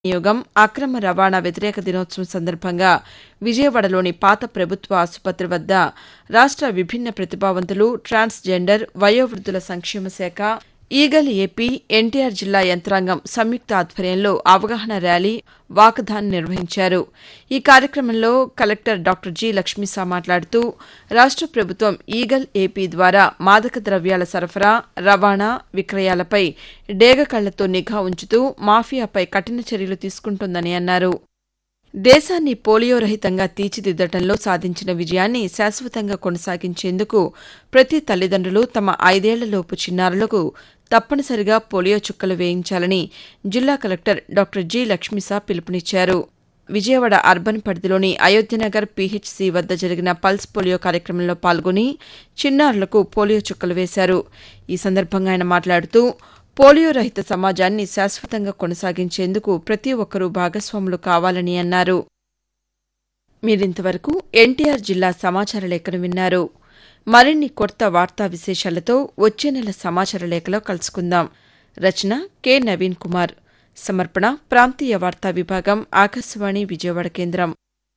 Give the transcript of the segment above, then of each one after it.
వినియోగం అక్రమ రవాణా వ్యతిరేక దినోత్సవం సందర్భంగా విజయవాడలోని పాత ప్రభుత్వ ఆసుపత్రి వద్ద రాష్ట విభిన్న ప్రతిభావంతులు ట్రాన్స్ జెండర్ వయోవృద్దుల సంక్షేమ శాఖ ఈగల్ ఏపీ ఎన్టీఆర్ జిల్లా యంత్రాంగం సంయుక్త ఆధ్వర్యంలో అవగాహన ర్యాలీ వాకథాన్ నిర్వహించారు ఈ కార్యక్రమంలో కలెక్టర్ డాక్టర్ జి లక్ష్మీసా మాట్లాడుతూ రాష్ట ప్రభుత్వం ఈగల్ ఏపీ ద్వారా మాదక ద్రవ్యాల సరఫరా రవాణా విక్రయాలపై డేగ కళ్లతో నిఘా ఉంచుతూ మాఫియాపై కఠిన చర్యలు తీసుకుంటోందని అన్నారు దేశాన్ని పోలియో రహితంగా తీర్చిదిద్దటంలో సాధించిన విజయాన్ని శాశ్వతంగా కొనసాగించేందుకు ప్రతి తల్లిదండ్రులు తమ ఐదేళ్లలోపు చిన్నారులకు తప్పనిసరిగా పోలియో చుక్కలు వేయించాలని జిల్లా కలెక్టర్ డాక్టర్ జి లక్ష్మీసా పిలుపునిచ్చారు విజయవాడ అర్బన్ పరిధిలోని అయోధ్యనగర్ పీహెచ్సీ వద్ద జరిగిన పల్స్ పోలియో కార్యక్రమంలో పాల్గొని చిన్నారులకు పోలియో చుక్కలు వేశారు ఈ సందర్భంగా ఆయన మాట్లాడుతూ పోలియో రహిత సమాజాన్ని శాశ్వతంగా కొనసాగించేందుకు ప్రతి ఒక్కరూ భాగస్వాములు కావాలని అన్నారు మీరింతవరకు ఎన్టీఆర్ జిల్లా సమాచార లేఖను విన్నారు మరిన్ని కొత్త వార్తా విశేషాలతో వచ్చే నెల సమాచార లేఖలో కలుసుకుందాం రచన కె నవీన్ కుమార్ సమర్పణ ప్రాంతీయ వార్తా విభాగం ఆకాశవాణి విజయవాడ కేంద్రం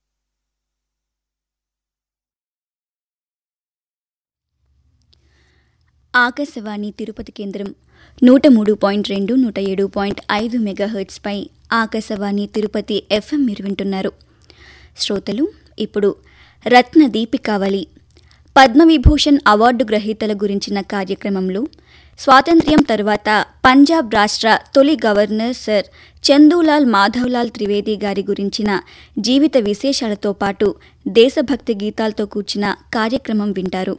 ఆకాశవాణి తిరుపతి కేంద్రం నూట మూడు పాయింట్ రెండు నూట ఏడు పాయింట్ ఐదు మెగాహెర్ట్స్పై ఆకాశవాణి తిరుపతి ఎఫ్ఎం మీరు వింటున్నారు శ్రోతలు ఇప్పుడు రత్న దీపికావళి పద్మవిభూషణ్ అవార్డు గ్రహీతల గురించిన కార్యక్రమంలో స్వాతంత్ర్యం తర్వాత పంజాబ్ రాష్ట్ర తొలి గవర్నర్ సర్ చందూలాల్ మాధవ్లాల్ త్రివేది గారి గురించిన జీవిత విశేషాలతో పాటు దేశభక్తి గీతాలతో కూర్చిన కార్యక్రమం వింటారు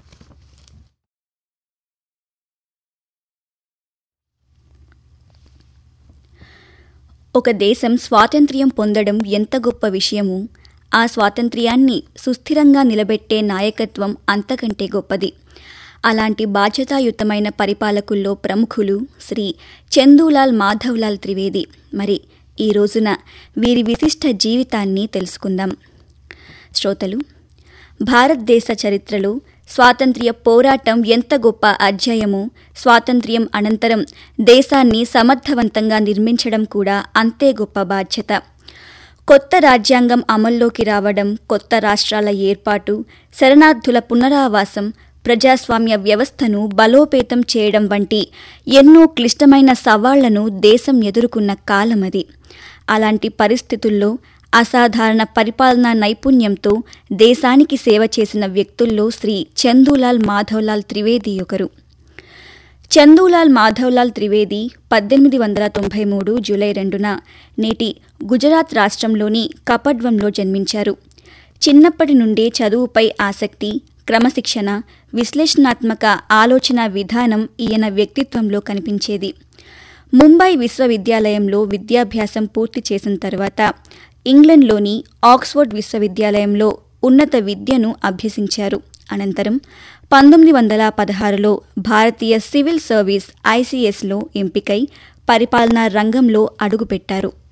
ఒక దేశం స్వాతంత్ర్యం పొందడం ఎంత గొప్ప విషయమో ఆ స్వాతంత్ర్యాన్ని సుస్థిరంగా నిలబెట్టే నాయకత్వం అంతకంటే గొప్పది అలాంటి బాధ్యతాయుతమైన పరిపాలకుల్లో ప్రముఖులు శ్రీ చందూలాల్ మాధవ్లాల్ త్రివేది మరి ఈ రోజున వీరి విశిష్ట జీవితాన్ని తెలుసుకుందాం శ్రోతలు భారతదేశ చరిత్రలో స్వాతంత్ర్య పోరాటం ఎంత గొప్ప అధ్యాయమో స్వాతంత్ర్యం అనంతరం దేశాన్ని సమర్థవంతంగా నిర్మించడం కూడా అంతే గొప్ప బాధ్యత కొత్త రాజ్యాంగం అమల్లోకి రావడం కొత్త రాష్ట్రాల ఏర్పాటు శరణార్థుల పునరావాసం ప్రజాస్వామ్య వ్యవస్థను బలోపేతం చేయడం వంటి ఎన్నో క్లిష్టమైన సవాళ్లను దేశం ఎదుర్కొన్న కాలమది అలాంటి పరిస్థితుల్లో అసాధారణ పరిపాలనా నైపుణ్యంతో దేశానికి సేవ చేసిన వ్యక్తుల్లో శ్రీ చందూలాల్ మాధవ్లాల్ త్రివేది ఒకరు చందూలాల్ మాధవ్లాల్ త్రివేది పద్దెనిమిది వందల తొంభై మూడు జూలై రెండున నేటి గుజరాత్ రాష్ట్రంలోని కపడ్వంలో జన్మించారు చిన్నప్పటి నుండే చదువుపై ఆసక్తి క్రమశిక్షణ విశ్లేషణాత్మక ఆలోచన విధానం ఈయన వ్యక్తిత్వంలో కనిపించేది ముంబై విశ్వవిద్యాలయంలో విద్యాభ్యాసం పూర్తి చేసిన తర్వాత ఇంగ్లండ్లోని ఆక్స్ఫర్డ్ విశ్వవిద్యాలయంలో ఉన్నత విద్యను అభ్యసించారు అనంతరం పంతొమ్మిది వందల పదహారులో భారతీయ సివిల్ సర్వీస్ ఐసీఎస్లో ఎంపికై పరిపాలనా రంగంలో అడుగుపెట్టారు